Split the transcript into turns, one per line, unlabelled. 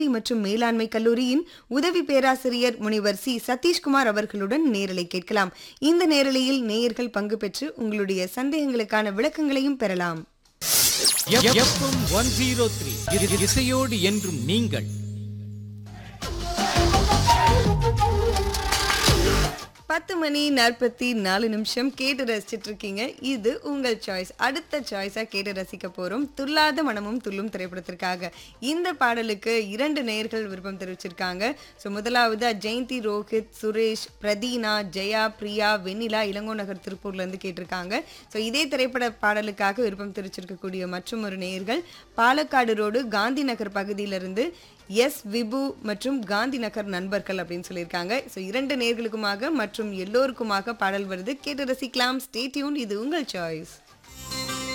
மற்றும் மேலாண்மை கல்லூரியின் உதவி பேராசிரியர் முனிவர் சி சதீஷ்குமார் அவர்களுடன் நேரலை கேட்கலாம் இந்த நேரலையில் நேயர்கள் பங்கு பெற்று உங்களுடைய சந்தேகங்களுக்கான விளக்கங்களையும் பெறலாம்
எஃப்எம் ஒன் ஜீரோ த்ரீ இசையோடு என்றும் நீங்கள்
பத்து மணி நாற்பத்தி நாலு நிமிஷம் கேட்டு ரசிச்சிட்டு இருக்கீங்க இது உங்கள் சாய்ஸ் அடுத்த சாய்ஸா கேட்டு ரசிக்க போறோம் துல்லாத மனமும் துள்ளும் திரைப்படத்திற்காக இந்த பாடலுக்கு இரண்டு நேயர்கள் விருப்பம் தெரிவிச்சிருக்காங்க ஸோ முதலாவது ஜெயந்தி ரோஹித் சுரேஷ் பிரதீனா ஜெயா பிரியா வெண்ணிலா இளங்கோ நகர் திருப்பூர்ல இருந்து கேட்டிருக்காங்க ஸோ இதே திரைப்பட பாடலுக்காக விருப்பம் தெரிவிச்சிருக்கக்கூடிய மற்றும் ஒரு நேயர்கள் பாலக்காடு ரோடு காந்தி நகர் பகுதியிலிருந்து எஸ் விபு மற்றும் காந்தி நகர் நண்பர்கள் அப்படின்னு சொல்லியிருக்காங்க ஸோ இரண்டு நேர்களுக்குமாக மற்றும் எல்லோருக்குமாக பாடல் வருது கேட்டு ரசிக்கலாம் ஸ்டே டியூன் இது உங்கள் சாய்ஸ்